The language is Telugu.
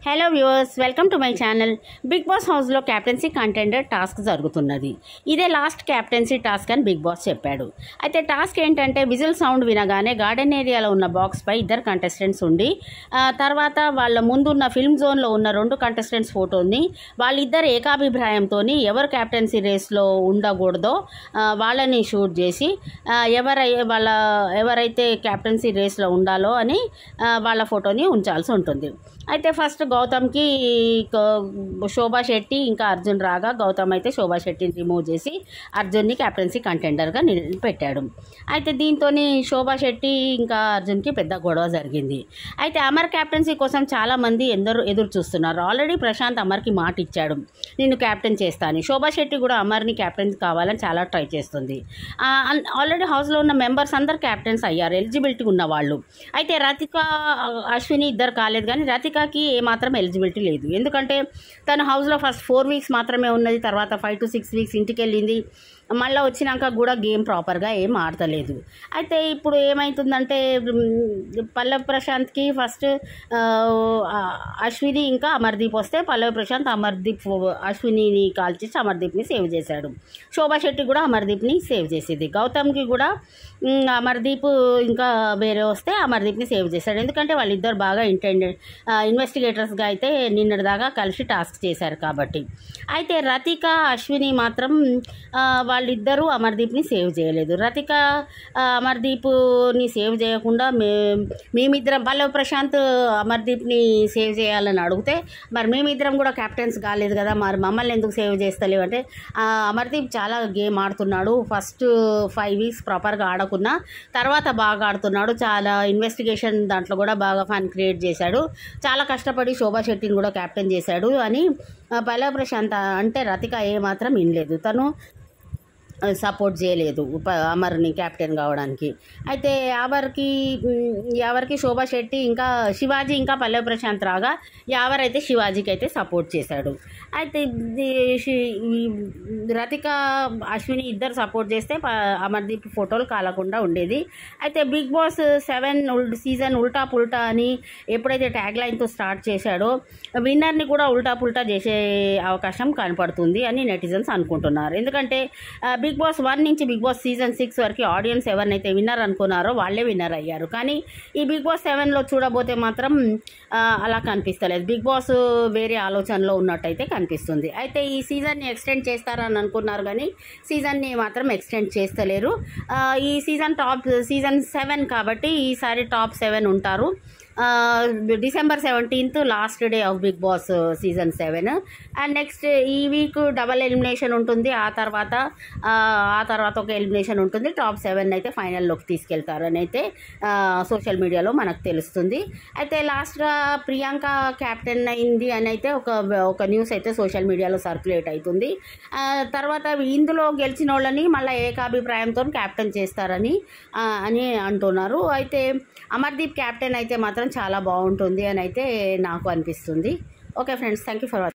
hello viewers welcome to my channel big boss హౌస్లో క్యాప్టెన్సీ కంటెండర్ టాస్క్ జరుగుతున్నది ఇదే లాస్ట్ క్యాప్టెన్సీ టాస్క్ అని బిగ్ బాస్ చెప్పాడు అయితే టాస్క్ ఏంటంటే విజిల్ సౌండ్ వినగానే గార్డెన్ ఏరియాలో ఉన్న బాక్స్పై ఇద్దరు కంటెస్టెంట్స్ ఉండి ఆ, తర్వాత వాళ్ళ ముందున్న ఫిల్మ్ జోన్లో ఉన్న రెండు కంటెస్టెంట్స్ ఫోటోని వాళ్ళిద్దరు ఏకాభిప్రాయంతో ఎవరు క్యాప్టెన్సీ రేస్లో ఉండకూడదో ఆ, వాళ్ళని షూట్ చేసి ఆ, ఎవరై వాళ్ళ ఎవరైతే క్యాప్టెన్సీ రేస్లో ఉండాలో అని ఆ, వాళ్ళ ఫోటోని ఉంచాల్సి ఉంటుంది అయితే ఫస్ట్ గౌతమ్కి క- శోభా శెట్టి ఇంకా అర్జున్ రాగా గౌతమ్ అయితే శోభా శెట్టిని రిమూవ్ చేసి అర్జున్ని క్యాప్టెన్సీ కంటెండర్గా పెట్టాడు అయితే దీంతో శోభా శెట్టి ఇంకా అర్జున్కి పెద్ద గొడవ జరిగింది అయితే అమర్ క్యాప్టెన్సీ కోసం చాలామంది ఎందరో ఎదురు చూస్తున్నారు ఆల్రెడీ ప్రశాంత్ అమర్కి మాట ఇచ్చాడు నేను క్యాప్టెన్ చేస్తాను శోభా శెట్టి కూడా అమర్ని క్యాప్టెన్ కావాలని చాలా ట్రై చేస్తుంది ఆ, అన్- ఆల్రెడీ హౌస్లో ఉన్న మెంబర్స్ అందరు క్యాప్టెన్స్ అయ్యారు ఎలిజిబిలిటీ ఉన్న వాళ్ళు అయితే రతిక అశ్విని ఇద్దరు కాలేదు కానీ రతికకి ఏమాత్రం ఎలిజిబిలిటీ లేదు ఎందుకంటే తను హౌస్లో ఫస్ట్ ఫోర్ వీక్స్ మాత్రమే ఉన్నది తర్వాత ఫైవ్ టు సిక్స్ వీక్స్ ఇంటికి వెళ్ళింది మళ్ళీ వచ్చినాక కూడా గేమ్ ప్రాపర్గా ఏం ఆడతలేదు అయితే ఇప్పుడు ఏమవుతుందంటే మ్, పల్లవి ప్రశాంత్కి ఫస్ట్ ఆ, అశ్విని ఇంకా అమర్దీప్ వస్తే పల్లవి ప్రశాంత్ అమర్దీప్ అశ్వినిని కాల్ చేసి అమర్దీప్ని సేవ్ చేశాడు శోభా శెట్టి కూడా అమర్దీప్ని సేవ్ చేసేది గౌతమ్కి కూడా మ్, అమర్దీప్ ఇంకా వేరే వస్తే అమర్దీప్ని సేవ్ చేశాడు ఎందుకంటే వాళ్ళిద్దరు బాగా ఇంటెండెడ్ ఇన్వెస్టిగేటర్స్గా అయితే నిన్నటిదాకా కలిసి టాస్క్ చేశారు కాబట్టి అయితే రతిక అశ్విని మాత్రం ఆ, వాళ్ళిద్దరూ అమర్దీప్ని సేవ్ చేయలేదు రతిక ఆ, అమర్దీప్ని సేవ్ చేయకుండా మే మేమిద్దరం పల్లవి ప్రశాంత్ అమర్దీప్ని సేవ్ చేయాలని అడిగితే మరి మేమిద్దరం కూడా కెప్టెన్స్ కాలేదు కదా మరి మమ్మల్ని ఎందుకు సేవ్ చేస్తలేవు అంటే ఆ, అమర్దీప్ చాలా గేమ్ ఆడుతున్నాడు ఫస్ట్ ఫైవ్ వీక్స్ ప్రాపర్గా ఆడకున్నా తర్వాత బాగా ఆడుతున్నాడు చాలా ఇన్వెస్టిగేషన్ దాంట్లో కూడా బాగా ఫన్ క్రియేట్ చేశాడు చాలా కష్టపడి శోభా శెట్టిని కూడా కెప్టెన్ చేశాడు అని ఆ, పల్లవి ప్రశాంత్ అంటే రతిక ఏమాత్రం వినలేదు తను సపోర్ట్ చేయలేదు ఉప అమర్ని క్యాప్టెన్ కావడానికి అయితే యావర్కి మ్, యావర్కి శోభా శెట్టి ఇంకా శివాజీ ఇంకా పల్లవి ప్రశాంత్ రాగా యావర్ అయితే శివాజీకి అయితే సపోర్ట్ చేశాడు అయితే ఇది షి- ఈ రతిక అశ్విని ఇద్దరు సపోర్ట్ చేస్తే ప- అమర్దీప్ ఫోటోలు కాలకుండా ఉండేది అయితే బిగ్ బాస్ సెవెన్ సీజన్ ఉల్టా పుల్టా అని ఎప్పుడైతే ట్యాగ్ లైన్తో స్టార్ట్ చేశాడో విన్నర్ని కూడా ఉల్టా పుల్టా చేసే అవకాశం కనపడుతుంది అని నెటిజన్స్ అనుకుంటున్నారు ఎందుకంటే ఆ, బిగ్ బాస్ వన్ నుంచి బిగ్ బాస్ సీజన్ సిక్స్ వరకు ఆడియన్స్ ఎవరినైతే విన్నర్ అనుకున్నారో వాళ్ళే విన్నర్ అయ్యారు కానీ ఈ బిగ్ బాస్ సెవెన్లో చూడబోతే మాత్రం ఆ, అలా కనిపిస్తలేదు బిగ్ బాస్ వేరే ఆలోచనలో ఉన్నట్టయితే కనిపిస్తుంది అయితే ఈ సీజన్ని ఎక్స్టెండ్ చేస్తారని అనుకున్నారు కానీ సీజన్ని మాత్రం ఎక్స్టెండ్ చేస్తలేరు ఆ, ఈ సీజన్ టాప్ సీజన్ సెవెన్ కాబట్టి ఈసారి టాప్ సెవెన్ ఉంటారు ఆ, December seventeenth last day of big boss season seven and next ఈ వీక్ డబల్ ఎలిమినేషన్ ఉంటుంది ఆ తర్వాత ఆ, ఆ తర్వాత ఒక ఎలిమినేషన్ ఉంటుంది టాప్ సెవెన్ అయితే ఫైనల్లోకి తీసుకెళ్తారు అని అయితే సోషల్ మీడియాలో మనకు తెలుస్తుంది అయితే లాస్ట్గా ప్రియాంక క్యాప్టెన్ అయింది అని అయితే ఒక ఒక న్యూస్ అయితే సోషల్ మీడియాలో సర్క్యులేట్ అవుతుంది ఆ, తర్వాత ఇందులో గెలిచిన వాళ్ళని మళ్ళీ ఏకాభిప్రాయంతో క్యాప్టెన్ చేస్తారని ఆ, అని అంటున్నారు అయితే అమర్దీప్ క్యాప్టెన్ అయితే మాత్రం చాలా బాగుంటుంది అని అయితే నాకు అనిపిస్తుంది okay friends thank you for watching